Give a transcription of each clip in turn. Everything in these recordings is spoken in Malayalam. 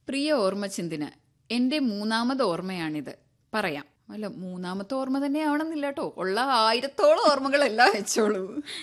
പ്രിയ ഓർമ്മചിന്തിന് എന്റെ മൂന്നാമത് ഓർമ്മയാണിത് പറയാം അല്ല മൂന്നാമത്തെ ഓർമ്മ തന്നെ ആവണമെന്നില്ല കേട്ടോ ഉള്ള ആയിരത്തോളം ഓർമ്മകളെല്ലാം വെച്ചോളൂ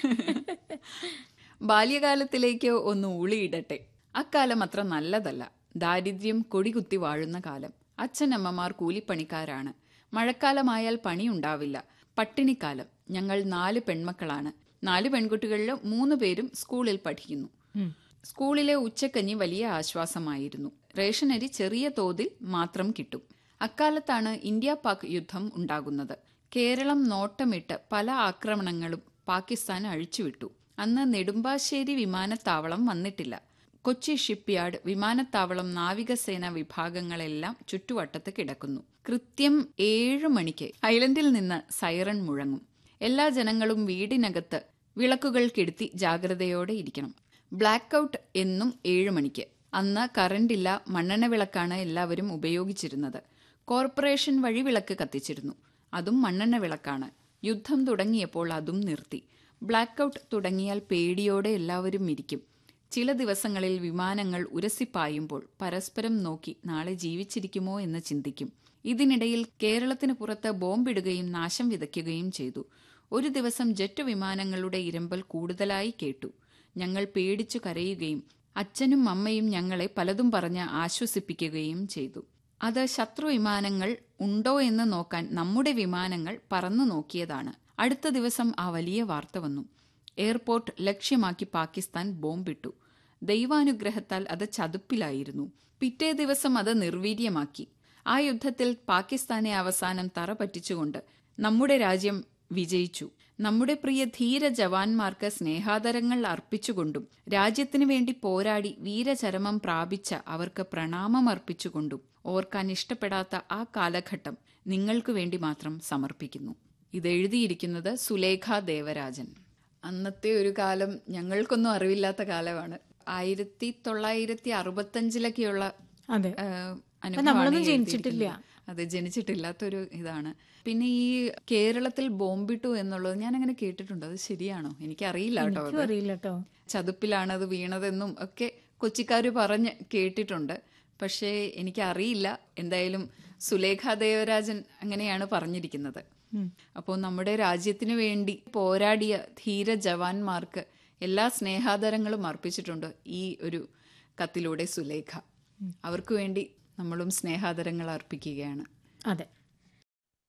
ബാല്യകാലത്തിലേക്ക് ഒന്ന് ഊളിയിടട്ടെ അക്കാലം അത്ര നല്ലതല്ല ദാരിദ്ര്യം കൊടികുത്തി വാഴുന്ന കാലം അച്ഛനമ്മമാർ കൂലിപ്പണിക്കാരാണ് മഴക്കാലമായാൽ പണിയുണ്ടാവില്ല പട്ടിണിക്കാലം ഞങ്ങൾ നാല് പെൺമക്കളാണ് നാല് പെൺകുട്ടികളിൽ മൂന്ന് പേരും സ്കൂളിൽ പഠിക്കുന്നു സ്കൂളിലെ ഉച്ചക്കഞ്ഞി വലിയ ആശ്വാസമായിരുന്നു റേഷനരി ചെറിയ തോതിൽ മാത്രം കിട്ടും അക്കാലത്താണ് ഇന്ത്യ പാക് യുദ്ധം ഉണ്ടാകുന്നത് കേരളം നോട്ടമിട്ട് പല ആക്രമണങ്ങളും പാകിസ്ഥാൻ അഴിച്ചുവിട്ടു അന്ന് നെടുമ്പാശ്ശേരി വിമാനത്താവളം വന്നിട്ടില്ല കൊച്ചി ഷിപ്പ്യാർഡ് വിമാനത്താവളം നാവികസേന വിഭാഗങ്ങളെല്ലാം ചുറ്റുവട്ടത്ത് കിടക്കുന്നു കൃത്യം ഏഴു മണിക്ക് ഐലൻഡിൽ നിന്ന് സൈറൺ മുഴങ്ങും എല്ലാ ജനങ്ങളും വീടിനകത്ത് വിളക്കുകൾ കെടുത്തി ജാഗ്രതയോടെ ഇരിക്കണം ബ്ലാക്ക് ഔട്ട് എന്നും ഏഴു മണിക്ക് അന്ന് കറണ്ടില്ല മണ്ണെണ്ണ വിളക്കാണ് എല്ലാവരും ഉപയോഗിച്ചിരുന്നത് കോർപ്പറേഷൻ വഴി വിളക്ക് കത്തിച്ചിരുന്നു അതും മണ്ണെണ്ണ വിളക്കാണ് യുദ്ധം തുടങ്ങിയപ്പോൾ അതും നിർത്തി ബ്ലാക്ക് ഔട്ട് തുടങ്ങിയാൽ പേടിയോടെ എല്ലാവരും ഇരിക്കും ചില ദിവസങ്ങളിൽ വിമാനങ്ങൾ ഉരസിപ്പായുമ്പോൾ പരസ്പരം നോക്കി നാളെ ജീവിച്ചിരിക്കുമോ എന്ന് ചിന്തിക്കും ഇതിനിടയിൽ കേരളത്തിന് പുറത്ത് ബോംബിടുകയും നാശം വിതയ്ക്കുകയും ചെയ്തു ഒരു ദിവസം ജെറ്റ് വിമാനങ്ങളുടെ ഇരമ്പൽ കൂടുതലായി കേട്ടു ഞങ്ങൾ പേടിച്ചു കരയുകയും അച്ഛനും അമ്മയും ഞങ്ങളെ പലതും പറഞ്ഞ് ആശ്വസിപ്പിക്കുകയും ചെയ്തു അത് ശത്രു വിമാനങ്ങൾ ഉണ്ടോ എന്ന് നോക്കാൻ നമ്മുടെ വിമാനങ്ങൾ പറന്നു നോക്കിയതാണ് അടുത്ത ദിവസം ആ വലിയ വാർത്ത വന്നു എയർപോർട്ട് ലക്ഷ്യമാക്കി പാകിസ്ഥാൻ ബോംബിട്ടു ദൈവാനുഗ്രഹത്താൽ അത് ചതുപ്പിലായിരുന്നു പിറ്റേ ദിവസം അത് നിർവീര്യമാക്കി ആ യുദ്ധത്തിൽ പാകിസ്ഥാനെ അവസാനം തറ പറ്റിച്ചുകൊണ്ട് നമ്മുടെ രാജ്യം വിജയിച്ചു നമ്മുടെ പ്രിയ ധീര ജവാന്മാർക്ക് സ്നേഹാദരങ്ങൾ അർപ്പിച്ചുകൊണ്ടും രാജ്യത്തിനു വേണ്ടി പോരാടി വീരചരമം പ്രാപിച്ച അവർക്ക് പ്രണാമം അർപ്പിച്ചുകൊണ്ടും ഓർക്കാൻ ഇഷ്ടപ്പെടാത്ത ആ കാലഘട്ടം നിങ്ങൾക്ക് വേണ്ടി മാത്രം സമർപ്പിക്കുന്നു ഇത് എഴുതിയിരിക്കുന്നത് സുലേഖ ദേവരാജൻ അന്നത്തെ ഒരു കാലം ഞങ്ങൾക്കൊന്നും അറിവില്ലാത്ത കാലമാണ് ആയിരത്തി തൊള്ളായിരത്തി അറുപത്തഞ്ചിലൊക്കെയുള്ള അതെ ആഹ്, അപ്പൊ അനുഭവമാണ് നമ്മളൊന്നും ഈ ജനിച്ചിട്ടില്ല. എഴുതിയിരിക്കുന്നത്. അതെ ജനിച്ചിട്ടില്ലാത്തൊരു ഇതാണ് പിന്നെ ഈ കേരളത്തിൽ ബോംബിട്ടു എന്നുള്ളത് ഞാൻ അങ്ങനെ കേട്ടിട്ടുണ്ട് അത് ശരിയാണോ എനിക്കറിയില്ല കേട്ടോ എനിക്കും അത് അറിയില്ല കേട്ടോ ചതുപ്പിലാണ് അത് വീണതെന്നും ഒക്കെ കൊച്ചിക്കാർ പറഞ്ഞ് കേട്ടിട്ടുണ്ട് പക്ഷേ എനിക്കറിയില്ല എന്തായാലും സുലേഖ ദേവരാജൻ അങ്ങനെയാണ് പറഞ്ഞിരിക്കുന്നത് അപ്പോൾ നമ്മുടെ രാജ്യത്തിന് വേണ്ടി പോരാടിയ ധീര ജവാന്മാർക്ക് എല്ലാ സ്നേഹാദരങ്ങളും അർപ്പിച്ചിട്ടുണ്ട് ഈ ഒരു കത്തിലൂടെ സുലേഖ അവർക്ക് വേണ്ടി നമ്മളും സ്നേഹാദരങ്ങൾ അർപ്പിക്കുകയാണ് അതെ